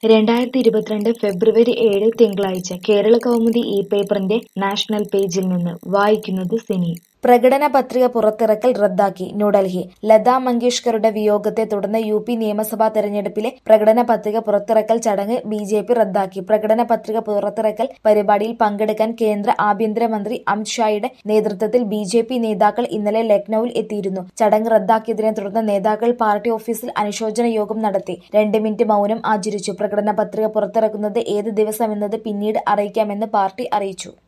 രണ്ടായിരത്തി ഇരുപത്തിരണ്ട് ഫെബ്രുവരി ഏഴ് തിങ്കളാഴ്ച കേരള കൗമുദി ഈ പേപ്പറിന്റെ നാഷണൽ പേജിൽ നിന്ന് വായിക്കുന്നത് സിനി പ്രകടന പത്രിക പുറത്തിറക്കൽ റദ്ദാക്കി ന്യൂഡൽഹി ലതാ മങ്കേഷ്കറുടെ വിയോഗത്തെ തുടർന്ന് യു പി നിയമസഭാ തെരഞ്ഞെടുപ്പിലെ പ്രകടന പത്രിക പുറത്തിറക്കൽ ചടങ്ങ് ബി ജെ പി റദ്ദാക്കി പ്രകടന പത്രിക പുറത്തിറക്കൽ പരിപാടിയിൽ പങ്കെടുക്കാൻ കേന്ദ്ര ആഭ്യന്തരമന്ത്രി അമിത് ഷായുടെ നേതൃത്വത്തിൽ ബി ജെ പി നേതാക്കൾ ഇന്നലെ ലക്നൌവിൽ എത്തിയിരുന്നു ചടങ്ങ് റദ്ദാക്കിയതിനെ തുടർന്ന് നേതാക്കൾ പാർട്ടി ഓഫീസിൽ അനുശോചന യോഗം നടത്തി രണ്ട് മിനിറ്റ് മൗനം ആചരിച്ചു പ്രകടന പത്രിക പുറത്തിറക്കുന്നത് ഏത് ദിവസമെന്നത് പിന്നീട് അറിയിക്കാമെന്ന് പാർട്ടി അറിയിച്ചു